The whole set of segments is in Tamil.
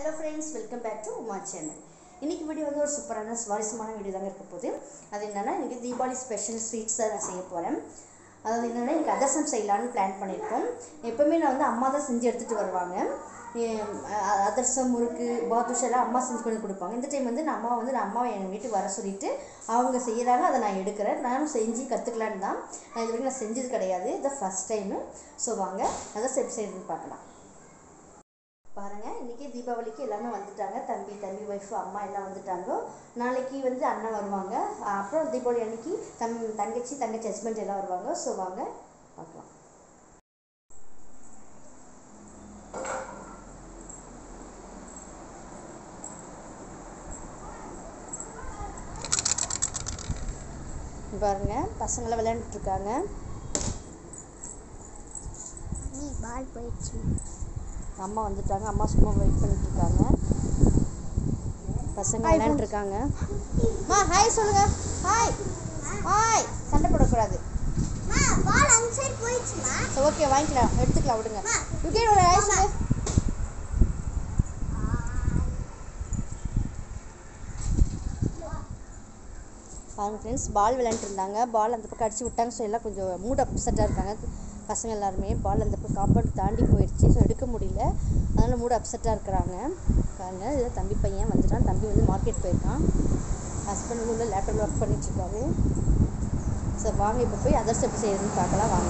Hello friends welcome back to Uma channel இன்னைக்கு வீடியோ வந்து ஒரு சூப்பரான சுவாரஸ்யமான வீடியோ தாங்க இருக்க போகுது அது என்னென்னா இன்றைக்கி தீபாவளி ஸ்பெஷல் ஸ்வீட்ஸ் தான் நான் செய்ய போகிறேன் அதாவது என்னென்னா இன்றைக்கி அதிரசம் செய்யலான்னு பிளான் பண்ணியிருக்கோம் எப்போவுமே நான் வந்து அம்மா தான் செஞ்சு எடுத்துகிட்டு வருவாங்க ஏம், அ- அதிரசம் முறுக்கு பாதுஷா எல்லாம் அம்மா செஞ்சு கொண்டு கொடுப்பாங்க இந்த டைம் வந்து நான் அம்மா வந்து நான் அம்மாவை என் வீட்டுக்கு வர சொல்லிட்டு அவங்க செய்கிறாங்க அதை நான் எடுக்கிறேன் நானும் செஞ்சு கற்றுக்கலான்னு தான் நான் இது வரைக்கும் நான் செஞ்சது கிடையாது இது ஃபஸ்ட் டைமு ஸோ வாங்க அதை எப்படி செய்யறதுன்னு பார்க்கலாம் பாருங்க இன்னைக்கு தீபாவளிக்கு எல்லாமே வந்துட்டாங்க தம்பி தம்பி ஒய்ஃப் அம்மா எல்லாம் வந்துட்டாங்க நாளைக்கு வந்து அண்ணன் வருவாங்க அப்புறம் தீபாவளி அன்னைக்கு தம் தங்கச்சி தங்கச்சி ஹஸ்பண்ட் எல்லாம் வருவாங்க ஸோ வாங்க பார்க்கலாம் இங்க பாருங்க பசங்களாம் விளையாண்டுட்டு இருக்காங்க நீ பால் போயிடுச்சு அம்மா வந்துட்டாங்க அம்மா சும்மா வெயிட் பண்ணிட்டு இருக்காங்க பசங்க விளையாண்டுட்டு இருக்காங்க அம்மா ஹாய் சொல்லுங்க ஹாய் ஹாய் சண்டை போடக்கூடாது மா பால் அந்த சைடு போயிடுச்சுமா சரி ஓகே வாங்கிக்கலாம் எடுத்துக்கலாம் விடுங்க யுகேன் ஒரு ஹாய் சொல்லு பாருங்க ஃப்ரெண்ட்ஸ் பால் விளையாண்டுட்டு இருந்தாங்க பால் அந்த பக்கம் அடிச்சு விட்டாங்க ஸோ எல்லாம் கொஞ்சம் மூட் அப்செட்டாக இருக்காங்க பசங்க எல்லாருமே பால் அந்த பக்கம் காம்பவுண்ட் தாண்டி போயிடுச்சு ஸோ எடுக்க முடியல அதனால் மூட் அப்செட்டாக இருக்கிறாங்க பாருங்க இதை தம்பி பையன் வந்துட்டான் தம்பி வந்து மார்க்கெட் போயிருக்கான் ஹஸ்பண்ட் வந்து உள்ள லேப்டாப் ஒர்க் பண்ணிட்டு இருக்காரு ஸோ வாங்க இப்போ போய் அதர்ஸ் எப்படி செய்யறதுன்னு பார்க்கலாம் வாங்க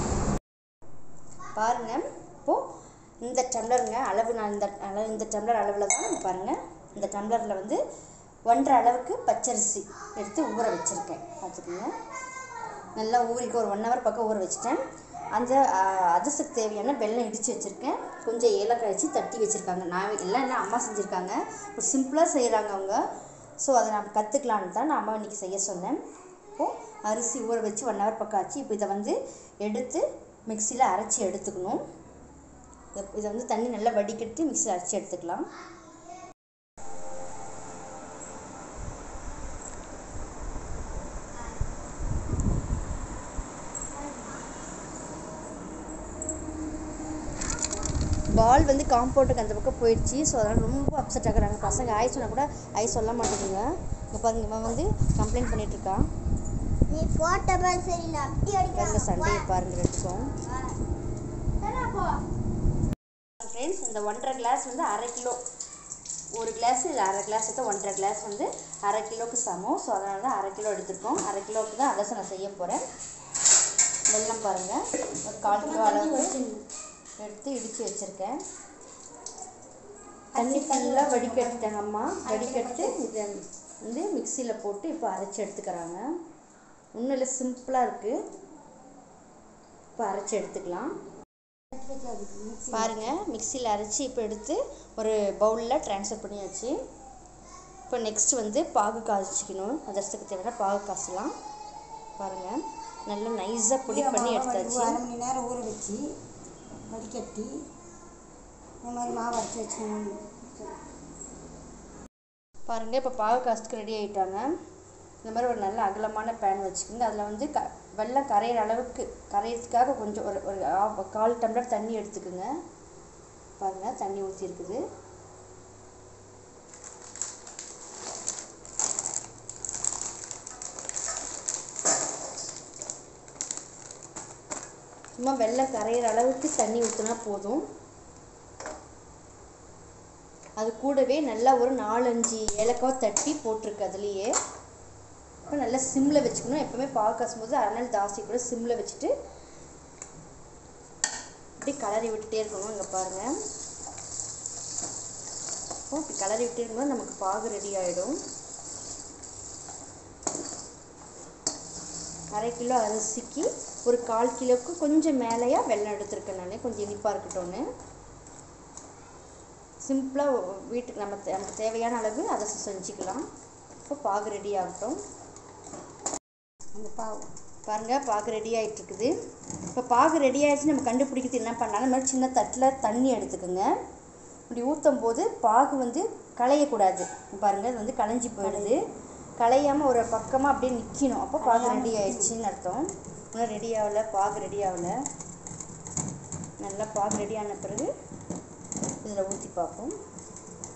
பாருங்க இப்போது இந்த டம்ளருங்க அளவு நான் இந்த அளவு இந்த டம்ளர் அளவில் தான் பாருங்க இந்த டம்ளரில் வந்து ஒன்றரை அளவுக்கு பச்சரிசி எடுத்து ஊற வச்சுருக்கேன் பார்த்துக்கோங்க நல்லா ஊறிக்க ஒரு ஒன் ஹவர் பக்கம் ஊற வச்சுட்டேன் அந்த அதிர்ஷ்டத்துக்கு தேவையான வெல்லம் இடித்து வச்சுருக்கேன் கொஞ்சம் ஏலக்காய் வச்சு தட்டி வச்சுருக்காங்க நான் எல்லாம் என்ன அம்மா செஞ்சுருக்காங்க ஒரு சிம்பிளாக செய்கிறாங்க அவங்க ஸோ அதை நான் கற்றுக்கலான்னு தான் நான் அம்மா இன்னைக்கு செய்ய சொன்னேன் இப்போது அரிசி ஊற வச்சு ஒன் ஹவர் பக்கம் ஆச்சு இப்போ இதை வந்து எடுத்து மிக்சியில் அரைச்சி எடுத்துக்கணும் இதை- இதை வந்து தண்ணி நல்லா வடிகட்டி மிக்சியில் அரைச்சி எடுத்துக்கலாம் பால் வந்து காம்பவுண்டுக்கு அந்த பக்கம் போயிடுச்சு ஸோ அதனால் ரொம்ப அப்செட் ஆகுறாங்க பசங்க ஆய் சொன்னால் கூட ஆய் சொல்ல மாட்டேங்குங்க இங்கே பாருங்க இவன் வந்து கம்ப்ளைண்ட் பண்ணிட்டு இருக்கான் நீ போட்ட பால் சரியில்லை அப்படி பாருங்க சண்டையை அடிக்கிறான் பாருங்க ரெண்டுக்கும் ஃப்ரெண்ட்ஸ் இந்த ஒன்றரை கிளாஸ் வந்து அரை கிலோ ஒரு கிளாஸ் இல்லை அரை கிளாஸ் எடுத்து ஒன்றரை கிளாஸ் வந்து அரை கிலோவுக்கு சமம் ஸோ அதனால தான் அரை கிலோ எடுத்திருக்கோம் அரை கிலோவுக்கு தான் அதர்சம் நான் செய்ய போகிறேன் வெல்லம் பாருங்கள் ஒரு கால் கிலோ அளவு எடுத்து இடித்து வச்சுருக்கேன் தண்ணி ஃபுல்லாக வடிகட்டிட்டாங்க அம்மா வடிகட்டு இதை வந்து மிக்சியில் போட்டு இப்போ அரைச்சி எடுத்துக்கிறாங்க ஒன்றும் இல்லை சிம்பிளாக இருக்குது இப்போ அரைச்சி எடுத்துக்கலாம் பாருங்க மிக்சியில் அரைச்சி இப்போ எடுத்து ஒரு பவுலில் ட்ரான்ஸ்ஃபர் பண்ணியாச்சு இப்போ நெக்ஸ்ட் வந்து பாகு காய்ச்சிக்கணும் அதர்சத்துக்கு தேவையான பாகு காய்ச்சலாம் பாருங்கள் நல்லா நைஸாக பொடி பண்ணி எடுத்தாச்சு அரை மணி நேரம் ஊற வச்சு வடிகட்டி இந்த மாதிரி மாவு அரைச்சி வச்சுக்கணும் பாருங்க இப்போ பாகு காசுக்கு ரெடி ஆயிட்டாங்க இந்த மாதிரி ஒரு நல்ல அகலமான பேன் வச்சுக்கோங்க அதில் வந்து க வெள்ளம் கரையிற அளவுக்கு கரையிறதுக்காக கொஞ்சம் ஒரு ஒரு half- கால் டம்ளர் தண்ணி எடுத்துக்கோங்க பாருங்கள் தண்ணி ஊற்றி இருக்குது சும்மா வெள்ளம் கரையிற அளவுக்கு தண்ணி ஊற்றினா போதும் அது கூடவே நல்லா ஒரு நாலஞ்சு ஏலக்காய் தட்டி போட்டிருக்கு அதுலேயே இப்போ நல்லா சிம்மில் வச்சுக்கணும் எப்போவுமே பால் காசும் போது அரை நாள் ஜாஸ்தி கூட சிம்மில் வச்சுட்டு இப்படி கலரி விட்டுட்டே இருக்கணும் இங்கே பாருங்கள் இப்போ இப்படி கலரி விட்டே இருக்கும்போது நமக்கு பாகு ரெடி ஆகிடும் அரை கிலோ அரிசிக்கு ஒரு கால் கிலோவுக்கு கொஞ்சம் மேலேயா வெல்லம் எடுத்திருக்கேன் நான் கொஞ்சம் இனிப்பாக இருக்கட்டும்னு சிம்பிளாக வீட்டுக்கு நம்ம தே- நமக்கு தேவையான அளவு அதை செஞ்சுக்கலாம் இப்போ பாகு ரெடி ஆகட்டும் அந்த பாவு பாருங்க பாகு ரெடி ஆயிட்டு இருக்குது இப்போ பாகு ரெடி ஆயிடுச்சு நம்ம கண்டுபிடிக்கிறது என்ன பண்ணலாம் இந்த மாதிரி சின்ன தட்டில் தண்ணி எடுத்துக்கோங்க இப்படி ஊற்றும் போது பாகு வந்து களையக்கூடாது பாருங்க இது வந்து களைஞ்சி போயிடுது களையாமல் ஒரு பக்கமாக அப்படியே நிற்கணும் அப்போ பாகு ரெடி ஆயிடுச்சுன்னு அர்த்தம் இன்னும் ரெடி ஆகலை பாகு ரெடி ஆகலை நல்லா பாகு ரெடி ஆன பிறகு இதில் ஊற்றி பார்ப்போம்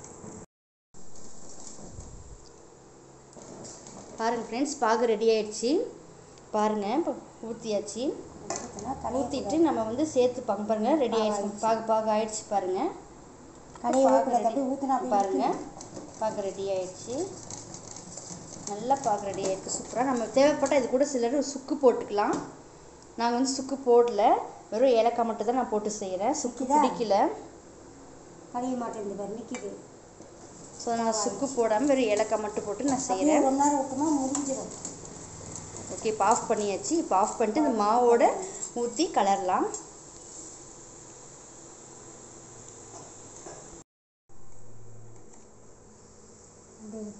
பாருங்கள் ஃப்ரெண்ட்ஸ் பாகு ரெடி ஆயிடுச்சு பாருங்கள் இப்போ ஊற்றியாச்சு ஊற்றினா ஊற்றிட்டு நம்ம வந்து சேர்த்து பாங்க பாருங்கள் ரெடி ஆயிடுச்சு பாகு பாகு ஆயிடுச்சு பாருங்கள் கடையை பாகு ஊற்றுறது ready- அப்படியே ஊற்றினா பாருங்க பாகு ரெடி ஆயிடுச்சு நல்லா பாகு ரெடி ஆயிருக்கு சூப்பராக நம்ம தேவைப்பட்டால் இது கூட சிலர் சுக்கு போட்டுக்கலாம் நாங்கள் வந்து சுக்கு போடல வெறும் ஏலக்காய் மட்டும் தான் நான் போட்டு செய்கிறேன் சுக்கு நிக்குதா? பிடிக்கல கடைய மாட்டேங்குது பாரு நிற்கிது ஸோ நான் சுக்கு போடாமல் வெறும் ஏலக்காய் மட்டும் போட்டு நான் அப்படியே செய்கிறேன் ஒரு நேரம் விட்டோமா முடிஞ்சிடும் ஓகே இப்போ ஆஃப் பண்ணியாச்சு இப்போ ஆஃப் பண்ணிட்டு இந்த மாவோட ஊற்றி கலரலாம் அப்படியே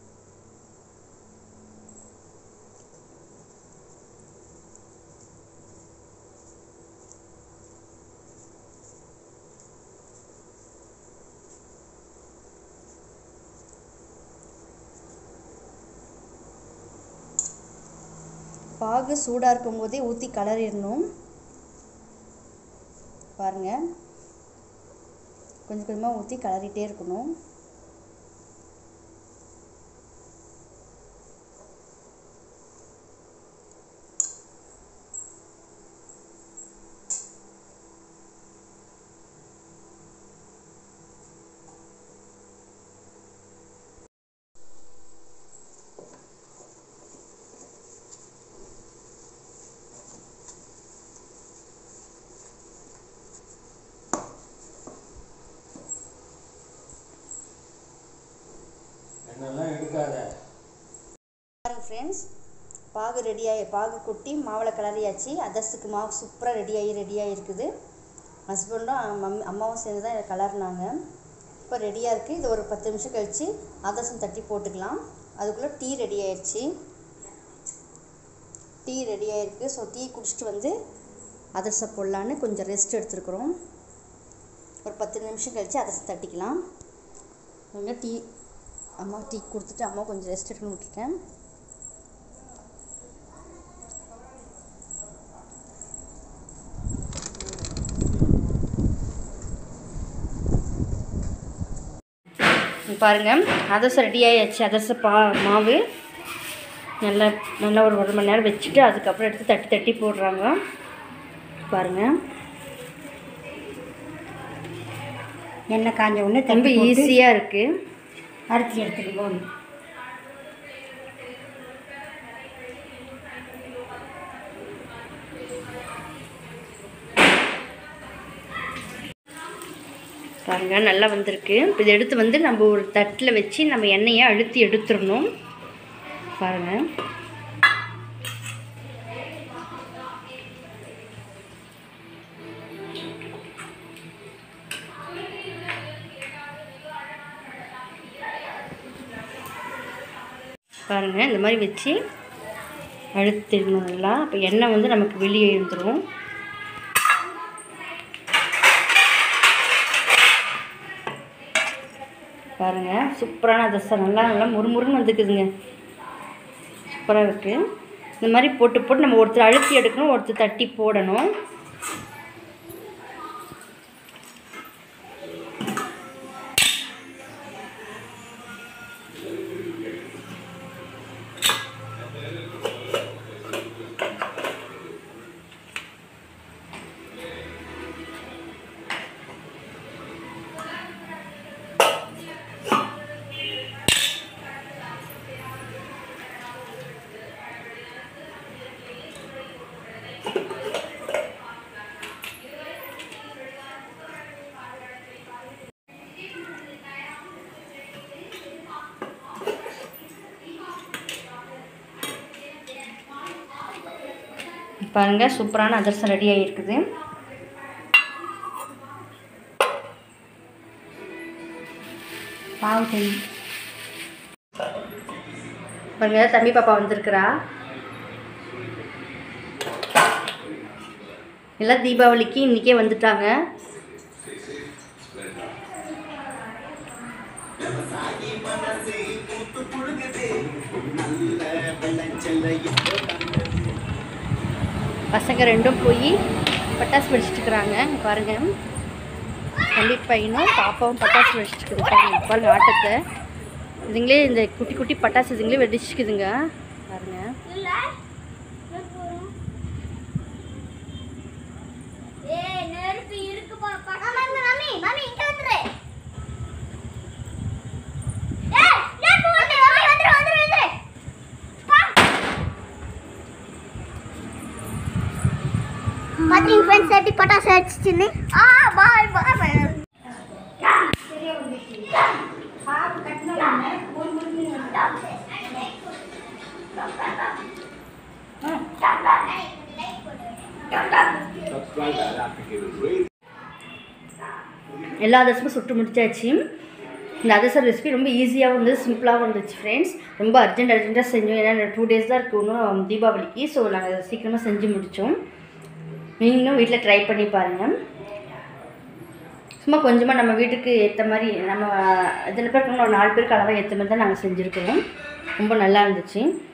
பாகு சூடாக இருக்கும் போதே ஊற்றி கலரிடணும் பாருங்க கொஞ்சம் கொஞ்சமாக ஊற்றி கலரிட்டே இருக்கணும் என்னெல்லாம் எடுக்காத பாருங்க ஃப்ரெண்ட்ஸ் பாகு ரெடியாகி பாகு கொட்டி மாவில் கலரியாச்சு அதர்ஸுக்கு மாவு சூப்பராக ரெடியாகி ரெடியாக இருக்குது ஹஸ்பண்டும் மம்மி அம்மாவும் சேர்ந்து தான் இதை கலர்னாங்க இப்போ ரெடியாக இருக்குது இது ஒரு பத்து நிமிஷம் கழித்து அதர்சம் தட்டி போட்டுக்கலாம் அதுக்குள்ளே டீ ரெடி ஆயிடுச்சு டீ ரெடி ஆயிருக்கு ஸோ டீ குடிச்சிட்டு வந்து அதர்சம் போடலான்னு கொஞ்சம் ரெஸ்ட் எடுத்துருக்குறோம் ஒரு பத்து நிமிஷம் கழித்து அதர்சம் தட்டிக்கலாம் இவங்க டீ அம்மா டீ கொடுத்துட்டு அம்மா கொஞ்சம் ரெஸ்ட் எடுக்கணும்னு விட்டுட்டேன் இங்க பாருங்க அதர்சம் ரெடி ஆயாச்சு அதர்ச பா மாவு நல்லா நல்லா ஒரு ஒரு மணி நேரம் வச்சுட்டு அதுக்கப்புறம் எடுத்து தட்டி தட்டி போடுறாங்க பாருங்க எண்ணெய் காஞ்ச உடனே ரொம்ப தண்ணி ஈஸி ஈஸியாக இருக்குது அரைச்சி எடுத்துக்கணும் பாருங்க நல்லா வந்திருக்கு இப்போ இதை எடுத்து வந்து நம்ம ஒரு தட்டில் வச்சு நம்ம எண்ணெயை அழுத்தி எடுத்துடணும் பாருங்க பாருங்க இந்த மாதிரி வச்சு அழுத்திடணும் நல்லா அப்போ எண்ணெய் வந்து நமக்கு வெளியே எழுந்துரும் பாருங்க சூப்பரான தசை நல்லா நல்லா முறுமுறுன்னு வந்துக்குதுங்க சூப்பராக இருக்குது இந்த மாதிரி போட்டு போட்டு நம்ம ஒருத்தர் அழுத்தி எடுக்கணும் ஒருத்தர் தட்டி போடணும் பாருங்க சூப்பரான அதிரசம் ரெடி ஆகிருக்குது பாவு தண்ணி பாருங்க தம்பி பாப்பா வந்திருக்கிறா எல்லாம் தீபாவளிக்கு இன்றைக்கே வந்துட்டாங்க பசங்க ரெண்டும் போய் பட்டாசு வெடிச்சிட்டு இருக்கிறாங்க இங்க பாருங்க தம்பி பையனும் பாப்பாவும் பட்டாசு வெடிச்சிட்டு இருக்காங்க பாருங்க ஆட்டத்தை இதுங்களே இந்த குட்டி குட்டி பட்டாசு இதுங்களே வெடிச்சுக்குதுங்க பாருங்க இல்ல ஏய் நெருப்பு இருக்கு பாப்பா மம்மி மம்மி மம்மி இங்க வந்துரு ஏய் நெருப்பு வந்து மம்மி வந்துரு வந்துரு வந்துரு பாத்தீங்க ஃப்ரெண்ட்ஸ் எப்படி பட்டாசு அடிச்சுன்னு ஆ பாய் பாய் Subscribe to African Radio. எல்லா அதிரசமும் சுட்டு முடிச்சாச்சு இந்த அதிரசம் ரெசிபி ரொம்ப ஈஸியாகவும் இருந்துச்சு சிம்பிளாகவும் இருந்துச்சு ஃப்ரெண்ட்ஸ் ரொம்ப அர்ஜென்ட் அர்ஜென்ட்டாக செஞ்சோம் ஏன்னா டூ டேஸ் தான் இருக்கு இன்னும் தீபாவளிக்கு ஸோ நாங்கள் சீக்கிரமாக செஞ்சு முடித்தோம் நீங்களும் வீட்டில் ட்ரை பண்ணி பாருங்கள் சும்மா கொஞ்சமாக நம்ம வீட்டுக்கு ஏற்ற மாதிரி நம்ம இதில் பேருக்கு ஒரு நாலு பேருக்கு அளவாக ஏற்ற மாதிரி தான் நாங்கள் செஞ்சுருக்கிறோம் ரொம்ப நல்லா இருந்துச்சு